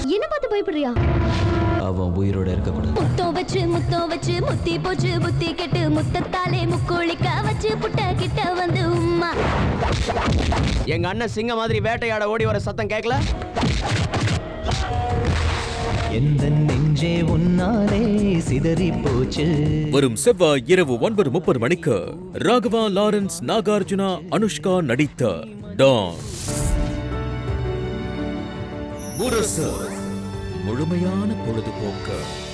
என்ன பார்த்து பயப்படுறியா அவன் உயிரோட இருக்கக்கூடாது முத்தம் வச்சு முத்தம் வச்சு முத்தி போச்சு புத்தி கெட்டு முத்தத்தாலே முக்கோழிக்க வச்சு புட்ட கிட்ட வந்து உம்மா எங்க அண்ணன் சிங்க மாதிரி வேட்டையாட ஓடி வர சத்தம் கேட்கல எந்த நெஞ்சே உன்னாலே சிதறி போச்சு வரும் செவ்வாய் இரவு ஒன்பது முப்பது மணிக்கு ராகவா லாரன்ஸ் நாகார்ஜுனா அனுஷ்கா நடித்த டான் முரசு முழுமையான பொழுதுபோக்கு